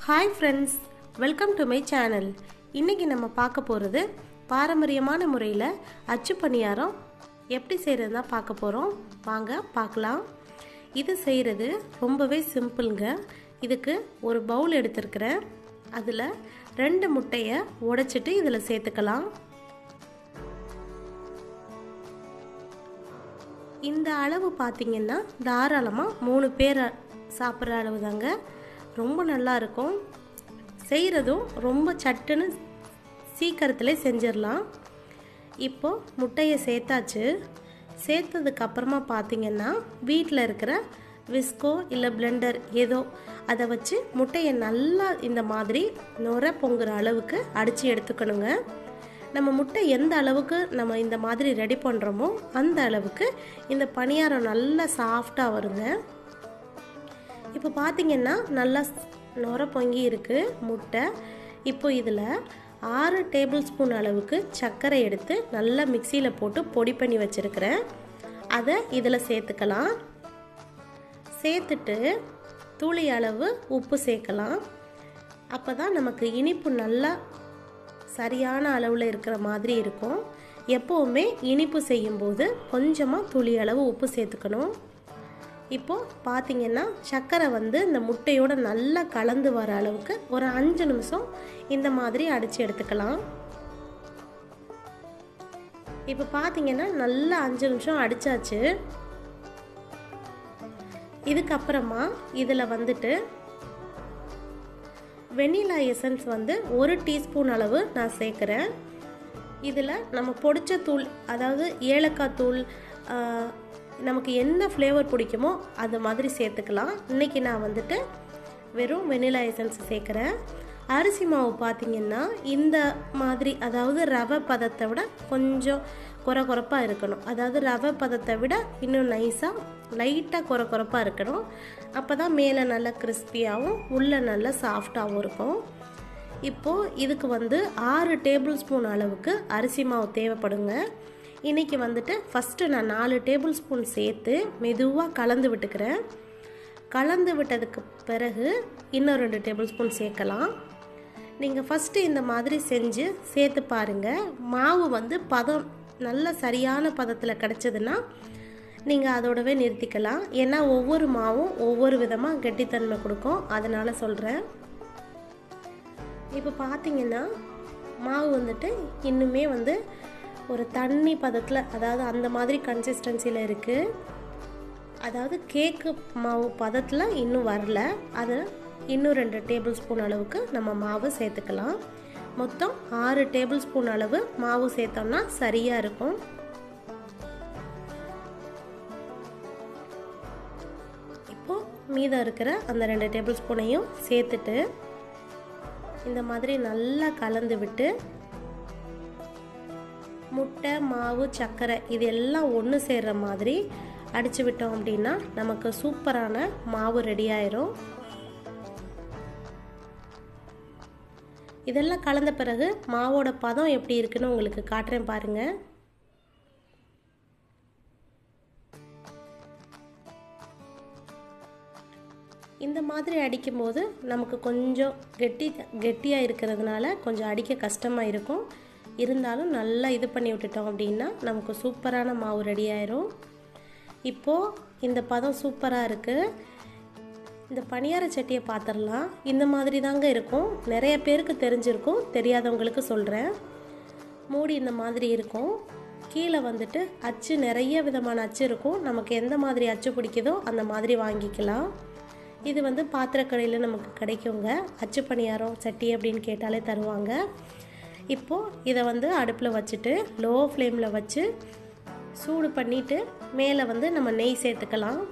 hi friends welcome to my channel இன்றைக்கி நம்ம பார்க்க போகிறது பாரம்பரியமான முறையில் அச்சு பணியாரம் எப்படி செய்கிறது தான் பார்க்க போகிறோம் வாங்க பார்க்கலாம் இது செய்கிறது ரொம்பவே சிம்பிளுங்க இதுக்கு ஒரு பவுல் எடுத்துருக்கிறேன் அதில் ரெண்டு முட்டையை உடைச்சிட்டு இதில் சேர்த்துக்கலாம் இந்த அளவு பார்த்திங்கன்னா தாராளமாக மூணு பேர் சாப்பிட்ற அளவு தாங்க ரொம்ப நல்லா இருக்கும் செய்கிறதும் ரொம்ப சட்டுன்னு சீக்கிரத்தில் செஞ்சிடலாம் இப்போது முட்டையை சேர்த்தாச்சு சேர்த்ததுக்கு அப்புறமா பார்த்திங்கன்னா வீட்டில் இருக்கிற விஸ்கோ இல்லை பிளெண்டர் ஏதோ அதை வச்சு முட்டையை நல்லா இந்த மாதிரி நுர பொங்குற அளவுக்கு அடித்து எடுத்துக்கணுங்க நம்ம முட்டை எந்த அளவுக்கு நம்ம இந்த மாதிரி ரெடி பண்ணுறோமோ அந்த அளவுக்கு இந்த பணியாரம் நல்லா சாஃப்டாக வருங்க இப்போ பார்த்தீங்கன்னா நல்லா நுர பொங்கி இருக்குது முட்டை இப்போ இதில் ஆறு டேபிள் ஸ்பூன் அளவுக்கு சர்க்கரை எடுத்து நல்லா மிக்சியில் போட்டு பொடி பண்ணி வச்சுருக்கிறேன் அதை இதில் சேர்த்துக்கலாம் சேர்த்துட்டு துளி அளவு உப்பு சேர்க்கலாம் அப்போ தான் நமக்கு இனிப்பு நல்லா சரியான அளவில் இருக்கிற மாதிரி இருக்கும் எப்போவுமே இனிப்பு செய்யும்போது கொஞ்சமாக துளி அளவு உப்பு சேர்த்துக்கணும் இப்போது பார்த்தீங்கன்னா சர்க்கரை வந்து இந்த முட்டையோட நல்லா கலந்து வர அளவுக்கு ஒரு அஞ்சு நிமிஷம் இந்த மாதிரி அடித்து எடுத்துக்கலாம் இப்போ பார்த்தீங்கன்னா நல்லா அஞ்சு நிமிஷம் அடித்தாச்சு இதுக்கப்புறமா இதில் வந்துட்டு வெண்ணிலா எசன்ஸ் வந்து ஒரு டீஸ்பூன் அளவு நான் சேர்க்குறேன் இதில் நம்ம பொடிச்ச தூள் அதாவது ஏலக்காய் தூள் நமக்கு என்ன ஃப்ளேவர் பிடிக்குமோ அது மாதிரி சேர்த்துக்கலாம் இன்றைக்கி நான் வந்துட்டு வெறும் வெண்ணிலா எசன்ஸ் சேர்க்குறேன் அரிசி மாவு பார்த்திங்கன்னா இந்த மாதிரி அதாவது ரவை பதத்தை விட கொஞ்சம் குறை குறைப்பாக இருக்கணும் அதாவது ரவை பதத்தை விட இன்னும் நைஸாக லைட்டாக குறை குறைப்பாக இருக்கணும் அப்போ தான் மேலே நல்லா கிறிஸ்பியாகவும் உள்ளே நல்லா சாஃப்டாகவும் இருக்கும் இப்போது இதுக்கு வந்து ஆறு டேபிள் ஸ்பூன் அளவுக்கு அரிசி மாவு தேவைப்படுங்க இன்றைக்கி வந்துட்டு ஃபஸ்ட்டு நான் நாலு டேபிள் ஸ்பூன் சேர்த்து மெதுவாக கலந்து விட்டுக்கிறேன் கலந்து விட்டதுக்கு பிறகு இன்னும் ரெண்டு டேபிள் ஸ்பூன் சேர்க்கலாம் நீங்கள் ஃபஸ்ட்டு இந்த மாதிரி செஞ்சு சேர்த்து பாருங்கள் மாவு வந்து பதம் நல்ல சரியான பதத்தில் கிடச்சதுன்னா நீங்கள் அதோடவே நிறுத்திக்கலாம் ஏன்னா ஒவ்வொரு மாவும் ஒவ்வொரு விதமாக கெட்டித்தன்மை கொடுக்கும் அதனால் சொல்கிறேன் இப்போ பார்த்தீங்கன்னா மாவு வந்துட்டு இன்னுமே வந்து ஒரு தண்ணி பதத்தில் அதாவது அந்த மாதிரி கன்சிஸ்டன்சியில் இருக்குது அதாவது கேக்கு மாவு பதத்தில் இன்னும் வரல அதை இன்னும் ரெண்டு டேபிள் ஸ்பூன் அளவுக்கு நம்ம மாவு சேர்த்துக்கலாம் மொத்தம் ஆறு டேபிள் ஸ்பூன் அளவு மாவு சேர்த்தோம்னா சரியாக இருக்கும் இப்போது மீதம் இருக்கிற அந்த ரெண்டு டேபிள் ஸ்பூனையும் சேர்த்துட்டு இந்த மாதிரி நல்லா கலந்து விட்டு முட்டை மாவு சர்க்கரை இது எல்லாம் ஒன்று சேர்கிற மாதிரி அடித்து விட்டோம் அப்படின்னா நமக்கு சூப்பரான மாவு ரெடி ஆயிரும் இதெல்லாம் கலந்த பிறகு மாவோட பதம் எப்படி இருக்குன்னு உங்களுக்கு காட்டுறேன் பாருங்கள் இந்த மாதிரி அடிக்கும்போது நமக்கு கொஞ்சம் கெட்டி கெட்டியாக இருக்கிறதுனால கொஞ்சம் அடிக்க கஷ்டமாக இருக்கும் இருந்தாலும் நல்லா இது பண்ணி விட்டுட்டோம் அப்படின்னா நமக்கு சூப்பரான மாவு ரெடி ஆயிரும் இப்போது இந்த பதம் சூப்பராக இருக்குது இந்த பணியார சட்டியை பார்த்துடலாம் இந்த மாதிரி தாங்க இருக்கும் நிறைய பேருக்கு தெரிஞ்சிருக்கும் தெரியாதவங்களுக்கு சொல்கிறேன் மூடி இந்த மாதிரி இருக்கும் கீழே வந்துட்டு அச்சு நிறைய விதமான அச்சு இருக்கும் நமக்கு எந்த மாதிரி அச்சு பிடிக்குதோ அந்த மாதிரி வாங்கிக்கலாம் இது வந்து பாத்திரக்கடையில் நமக்கு கிடைக்குங்க அச்சு பணியாரம் சட்டி அப்படின்னு கேட்டாலே தருவாங்க இப்போது இதை வந்து அடுப்பில் வச்சுட்டு லோ ஃப்ளேமில் வச்சு சூடு பண்ணிவிட்டு மேலே வந்து நம்ம நெய் சேர்த்துக்கலாம்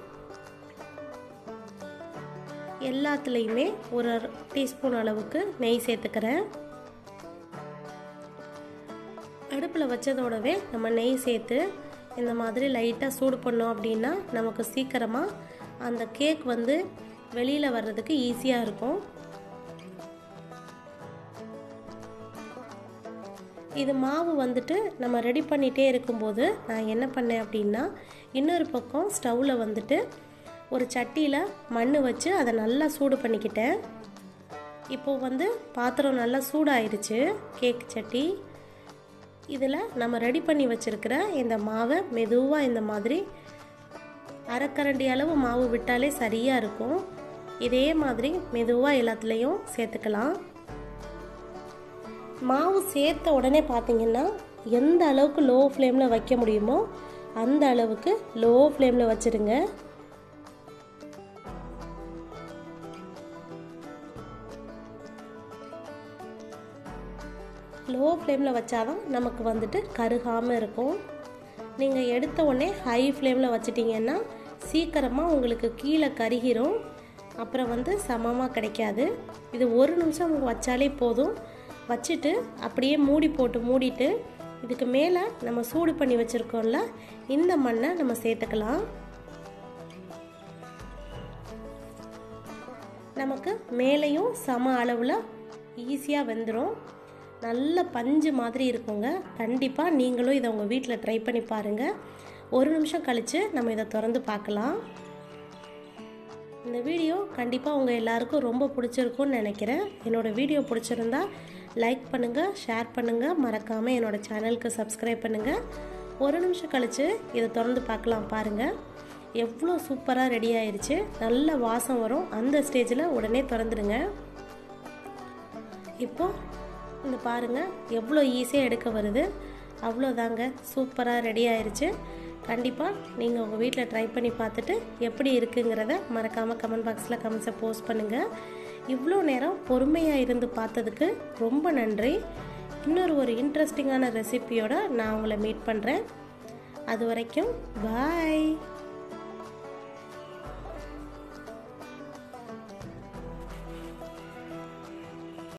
எல்லாத்துலேயுமே ஒரு டீஸ்பூன் அளவுக்கு நெய் சேர்த்துக்கிறேன் அடுப்பில் வச்சதோடவே நம்ம நெய் சேர்த்து இந்த மாதிரி லைட்டாக சூடு பண்ணோம் அப்படின்னா நமக்கு சீக்கிரமாக அந்த கேக் வந்து வெளியில் வர்றதுக்கு ஈஸியாக இருக்கும் இது மாவு வந்துட்டு நம்ம ரெடி பண்ணிகிட்டே இருக்கும்போது நான் என்ன பண்ணேன் அப்படின்னா இன்னொரு பக்கம் ஸ்டவ்வில் வந்துட்டு ஒரு சட்டியில் மண் வச்சு அதை நல்லா சூடு பண்ணிக்கிட்டேன் இப்போது வந்து பாத்திரம் நல்லா சூடாயிருச்சு கேக் சட்டி இதில் நம்ம ரெடி பண்ணி வச்சுருக்கிற இந்த மாவை மெதுவாக இந்த மாதிரி அரைக்கரண்டி அளவு மாவு விட்டாலே சரியாக இருக்கும் இதே மாதிரி மெதுவாக எல்லாத்துலேயும் சேர்த்துக்கலாம் மாவு சேர்த்த உடனே பார்த்தீங்கன்னா எந்த அளவுக்கு லோ ஃப்ளேமில் வைக்க முடியுமோ அந்த அளவுக்கு லோ ஃப்ளேமில் வச்சுருங்க லோ ஃப்ளேமில் வச்சாதான் நமக்கு வந்துட்டு கருகாமல் இருக்கும் நீங்கள் எடுத்த உடனே ஹை ஃப்ளேமில் வச்சிட்டிங்கன்னா சீக்கிரமாக உங்களுக்கு கீழே கருகிரும் அப்புறம் வந்து சமமாக கிடைக்காது இது ஒரு நிமிஷம் வச்சாலே போதும் வச்சுட்டு அப்படியே மூடி போட்டு மூடிட்டு இதுக்கு மேலே நம்ம சூடு பண்ணி வச்சுருக்கோம்ல இந்த மண்ணை நம்ம சேர்த்துக்கலாம் நமக்கு மேலேயும் சம அளவில் ஈஸியாக வெந்துடும் நல்ல பஞ்சு மாதிரி இருக்குங்க கண்டிப்பாக நீங்களும் இதை உங்கள் வீட்டில் ட்ரை பண்ணி பாருங்கள் ஒரு நிமிஷம் கழித்து நம்ம இதை திறந்து பார்க்கலாம் இந்த வீடியோ கண்டிப்பாக உங்கள் எல்லாருக்கும் ரொம்ப பிடிச்சிருக்கும்னு நினைக்கிறேன் என்னோடய வீடியோ பிடிச்சிருந்தா லைக் பண்ணுங்கள் ஷேர் பண்ணுங்கள் மறக்காமல் என்னோடய சேனலுக்கு சப்ஸ்கிரைப் பண்ணுங்கள் ஒரு நிமிஷம் கழித்து இதை திறந்து பார்க்கலாம் பாருங்கள் எவ்வளோ சூப்பராக ரெடி ஆயிடுச்சு நல்ல வாசம் வரும் அந்த ஸ்டேஜில் உடனே திறந்துடுங்க இப்போது இந்த பாருங்கள் எவ்வளோ ஈஸியாக எடுக்க வருது அவ்வளோதாங்க சூப்பராக ரெடி ஆயிடுச்சு கண்டிப்பாக நீங்கள் உங்கள் வீட்டில் ட்ரை பண்ணி பார்த்துட்டு எப்படி இருக்குங்கிறத மறக்காமல் கமெண்ட் பாக்ஸில் கமெண்ட்ஸை போஸ்ட் பண்ணுங்கள் இவ்வளோ நேரம் பொறுமையாக இருந்து பார்த்ததுக்கு ரொம்ப நன்றி இன்னொரு ஒரு இன்ட்ரெஸ்டிங்கான ரெசிபியோட நான் உங்களை மீட் பண்ணுறேன் அது வரைக்கும் பாய்